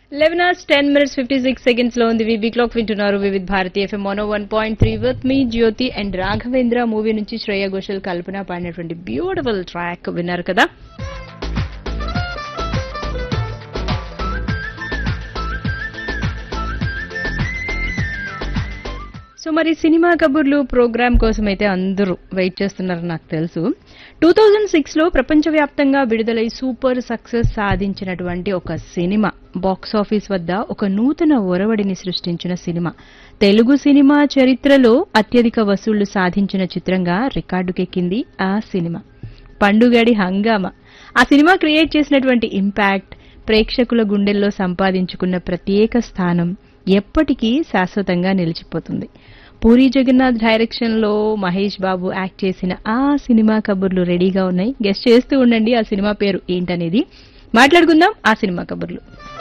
eleven hours ten minutes fifty six seconds లో ఉంది వివి క్లాక్ వింటున్నారు Vividh Bharati FM mono one point three with me Jyoti and Raghavendra movie నుంచి శ్రేయ ఘోషల్ కల్పన పాడినటువంటి బ్యూటిఫుల్ ట్రాక్ విన్నారు కదా సో మరి సినిమా కబుర్లు ప్రోగ్రామ్ కోసం అయితే అందరూ వెయిట్ చేస్తున్నారు నాకు తెలుసు టూ థౌజండ్ సిక్స్ లో ప్రపంచవ్యాప్తంగా విడుదలై సూపర్ సక్సెస్ సాధించినటువంటి ఒక సినిమా బాక్స్ ఆఫీస్ వద్ద ఒక నూతన ఒరవడిని సృష్టించిన సినిమా తెలుగు సినిమా చరిత్రలో అత్యధిక వసూళ్లు సాధించిన చిత్రంగా రికార్డుకెక్కింది ఆ సినిమా పండుగడి హంగామా ఆ సినిమా క్రియేట్ చేసినటువంటి ఇంపాక్ట్ ప్రేక్షకుల గుండెల్లో సంపాదించుకున్న ప్రత్యేక స్థానం ఎప్పటికీ శాశ్వతంగా నిలిచిపోతుంది పూరి జగన్నాథ్ డైరెక్షన్ లో మహేష్ బాబు యాక్ట్ చేసిన ఆ సినిమా కబుర్లు రెడీగా ఉన్నాయి గెస్ట్ చేస్తూ ఉండండి ఆ సినిమా పేరు ఏంటనేది మాట్లాడుకుందాం ఆ సినిమా కబుర్లు